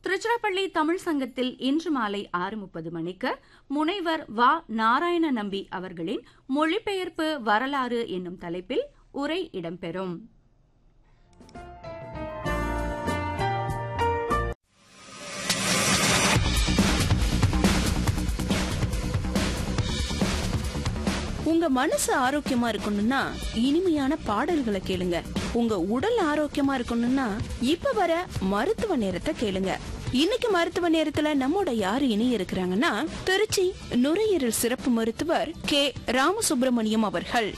திருச்சிராப்பள்ளி தமிழ் சங்கத்தில் இன்று மாலை ஆறு முப்பது மணிக்கு முனைவர் வ நாராயண நம்பி அவர்களின் மொழிபெயர்ப்பு வரலாறு என்னும் தலைப்பில் உரை இடம்பெறும் உங்க மனசு ஆரோக்கியமா இருக்கணும்னா இனிமையான பாடல்களை கேளுங்க உங்க உடல் ஆரோக்கியமா இருக்கணும்னா இப்ப வர மருத்துவ நேரத்தை கேளுங்க இன்னைக்கு மருத்துவ நேரத்துல நம்மோட யாரு இணைய இருக்கிறாங்கன்னா திருச்சி நுரையீரல் சிறப்பு மருத்துவர் கே ராமசுப்பிரமணியம் அவர்கள்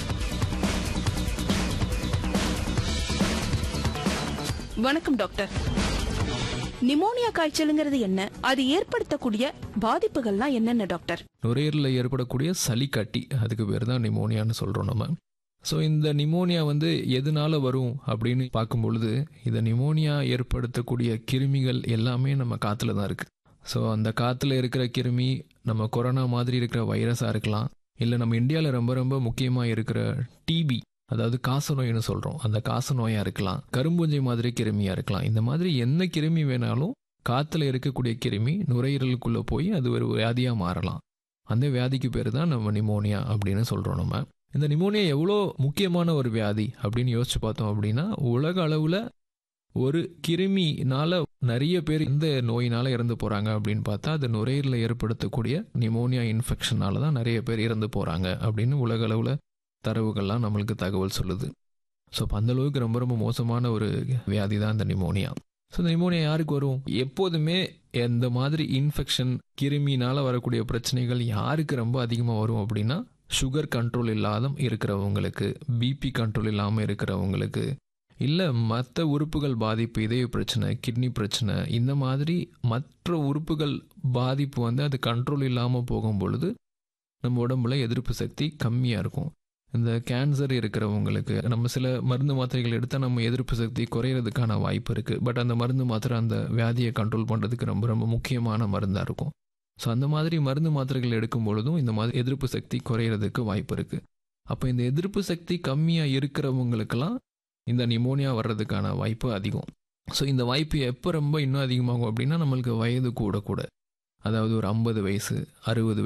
வணக்கம் டாக்டர் நிமோனியா காய்ச்சலுங்கிறது என்ன அது ஏற்படுத்தக்கூடிய பாதிப்புகள்லாம் என்னென்ன டாக்டர் நுரையீரலில் ஏற்படக்கூடிய சளி கட்டி அதுக்கு பேர் தான் நிமோனியான்னு சொல்கிறோம் நம்ம ஸோ இந்த நிமோனியா வந்து எதனால வரும் அப்படின்னு பார்க்கும் பொழுது இந்த நிமோனியா ஏற்படுத்தக்கூடிய கிருமிகள் எல்லாமே நம்ம காற்றுல தான் இருக்குது ஸோ அந்த காற்றுல இருக்கிற கிருமி நம்ம கொரோனா மாதிரி இருக்கிற வைரஸாக இருக்கலாம் இல்லை நம்ம இந்தியாவில் ரொம்ப ரொம்ப முக்கியமாக இருக்கிற டிபி அதாவது காச நோய்னு சொல்கிறோம் அந்த காச நோயாக இருக்கலாம் கரும்பூஞ்சை மாதிரி கிருமியாக இருக்கலாம் இந்த மாதிரி என்ன கிருமி வேணாலும் காற்றுல இருக்கக்கூடிய கிருமி நுரையீரலுக்குள்ளே போய் அது ஒரு வியாதியாக மாறலாம் அந்த வியாதிக்கு பேர் தான் நம்ம நிமோனியா அப்படின்னு சொல்கிறோம் நம்ம இந்த நிமோனியா எவ்வளோ முக்கியமான ஒரு வியாதி அப்படின்னு யோசிச்சு பார்த்தோம் அப்படின்னா உலக அளவில் ஒரு கிருமினால நிறைய பேர் இந்த நோயினால இறந்து போகிறாங்க அப்படின்னு பார்த்தா அது நுரையீரலில் ஏற்படுத்தக்கூடிய நிமோனியா இன்ஃபெக்ஷனால தான் நிறைய பேர் இறந்து போகிறாங்க அப்படின்னு உலக அளவில் தரவுகள்லாம் நம்மளுக்கு தகவல் சொல்லுது ஸோ அப்போ அந்தளவுக்கு ரொம்ப ரொம்ப மோசமான ஒரு வியாதி தான் இந்த நிமோனியா ஸோ இந்த நிமோனியா யாருக்கு வரும் எப்போதுமே எந்த மாதிரி இன்ஃபெக்ஷன் கிருமினால வரக்கூடிய பிரச்சனைகள் யாருக்கு ரொம்ப அதிகமாக வரும் அப்படின்னா சுகர் கண்ட்ரோல் இல்லாத இருக்கிறவங்களுக்கு பிபி கண்ட்ரோல் இல்லாமல் இருக்கிறவங்களுக்கு இல்லை மற்ற உறுப்புகள் பாதிப்பு இதய பிரச்சனை கிட்னி பிரச்சனை இந்த மாதிரி மற்ற உறுப்புகள் பாதிப்பு வந்து அது கண்ட்ரோல் இல்லாமல் போகும் பொழுது நம்ம உடம்புல எதிர்ப்பு சக்தி கம்மியாக இருக்கும் இந்த கேன்சர் இருக்கிறவங்களுக்கு நம்ம சில மருந்து மாத்திரைகள் எடுத்தால் நம்ம எதிர்ப்பு சக்தி குறையிறதுக்கான வாய்ப்பு இருக்குது பட் அந்த மருந்து மாத்திரை அந்த வியாதியை கண்ட்ரோல் பண்ணுறதுக்கு ரொம்ப ரொம்ப முக்கியமான மருந்தாக இருக்கும் ஸோ அந்த மாதிரி மருந்து மாத்திரைகள் எடுக்கும் பொழுதும் இந்த மாதிரி எதிர்ப்பு சக்தி குறையிறதுக்கு வாய்ப்பு இருக்குது அப்போ இந்த எதிர்ப்பு சக்தி கம்மியாக இருக்கிறவங்களுக்கெல்லாம் இந்த நிமோனியா வர்றதுக்கான வாய்ப்பு அதிகம் ஸோ இந்த வாய்ப்பு எப்போ ரொம்ப இன்னும் அதிகமாகும் அப்படின்னா நம்மளுக்கு வயது கூட கூட அதாவது ஒரு ஐம்பது வயசு அறுபது